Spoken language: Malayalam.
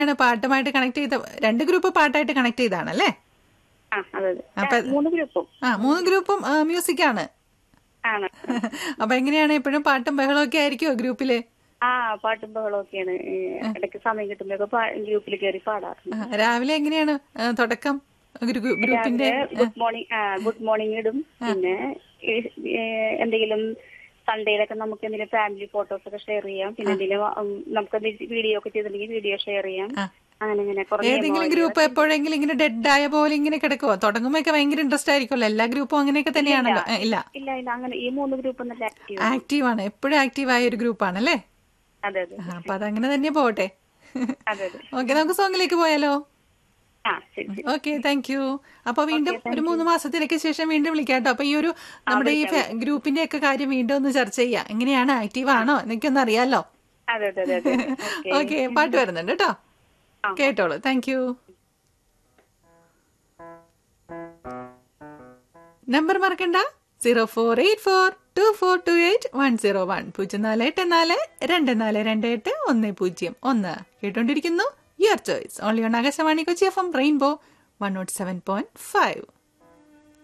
ആണ് പാട്ടുമായിട്ട് കണക്ട് ചെയ്ത രണ്ട് ഗ്രൂപ്പ് പാട്ടായിട്ട് കണക്ട് ചെയ്താണല്ലേ ആ അതെ അതെ അപ്പൊ- ആ, മൂന്ന് ഗ്രൂപ്പും ആ മൂന്ന് ഗ്രൂപ്പും മ്യൂസിക് ആണ് ആണ് അപ്പൊ എങ്ങനെയാണ് എപ്പോഴും പാട്ടും ബഹളവും ഒക്കെ ആയിരിക്കുമോ ഗ്രൂപ്പില് ആ പാട്ടും ബഹളമൊക്കെയാണ് ഈ ഇടയ്ക്ക് സമയം കിട്ടുമ്പോഴൊക്കെ ഗ്രൂപ്പിൽ കയറി പാടാറുണ്ട് ആ, രാവിലെ എങ്ങനെയാണ് ആ, തുടക്കം ഗ്രൂ- ഗ്രൂപ്പിന്റെ ഗുഡ് മോർണിംഗ് ഗുഡ് മോർണിംഗ് ഇടും പിന്നെ ഈ, ഏ, എന്തെങ്കിലും സൺഡേയിലൊക്കെ നമുക്ക് എന്തെങ്കിലും ഫാമിലി ഫോട്ടോസ് ഒക്കെ ഷെയർ ചെയ്യാം പിന്നെ എന്തെങ്കിലും ഉം, നമുക്ക് വീഡിയോ ഒക്കെ ചെയ്തിട്ടുണ്ടെങ്കിൽ വീഡിയോ ഷെയർ ചെയ്യാം ആ. അങ്ങനെ അങ്ങനെ കുറെ ഏതെങ്കിലും ഗ്രൂപ്പ് എപ്പോഴെങ്കിലും ഇങ്ങനെ ഡെഡ് ആയ പോലെ ഇങ്ങനെ കിടക്കുവോ തുടങ്ങുമ്പോ ഒക്കെ ഭയങ്കര ഇൻട്രസ്റ്റ് ആയിരിക്കുമല്ലോ എല്ലാ ഗ്രൂപ്പും അങ്ങനെയൊക്കെ തന്നെയാണല്ലോ ഏ, ഇല്ല ഇല്ല ഇല്ല അങ്ങനെ ഈ മൂന്ന് ഗ്രൂപ്പ് നല്ല ആക്റ്റീവ് ആക്റ്റീവ് ആണ് എപ്പോഴും ആക്റ്റീവ് ആയ ഒരു ഗ്രൂപ്പാണല്ലേ അതെ അതെ ആ, അപ്പൊ അതങ്ങനെ തന്നെ പോട്ടെ അതെ അതെ ഓക്കെ നമുക്ക് സോങ്ങിലേക്ക് പോയാലോ ആ ശരി ശരി ഓക്കെ താങ്ക് യു അപ്പൊ വീണ്ടും ഒരു മൂന്ന് മാസത്തിനൊക്കെ ശേഷം വീണ്ടും വിളിക്കാം കേട്ടോ അപ്പൊ ഈ ഒരു നമ്മുടെ ഈ ഫെ- ഗ്രൂപ്പിന്റെ ഒക്കെ കാര്യം വീണ്ടും ഒന്ന് ചർച്ച ചെയ്യാം എങ്ങനെയാണ് ആക്റ്റീവ് ആണോ എന്നൊക്കെ ഒന്ന് അറിയാലോ അതെ അതെ അതെ അതെ ഓക്കെ ഓക്കെ പാട്ട് വരുന്നുണ്ട് കേട്ടോ കേട്ടോളൂ താങ്ക് യു നമ്പർ മറക്കണ്ട zero four eight four two four two eight one zero one പൂജ്യം നാല് എട്ട് നാല് രണ്ട് നാല് രണ്ട് എട്ട് ഒന്ന് പൂജ്യം ഒന്ന് കേട്ടോണ്ടിരിക്കുന്നു your choice only on Akashvani Kochi F M rainbow one nought seven point five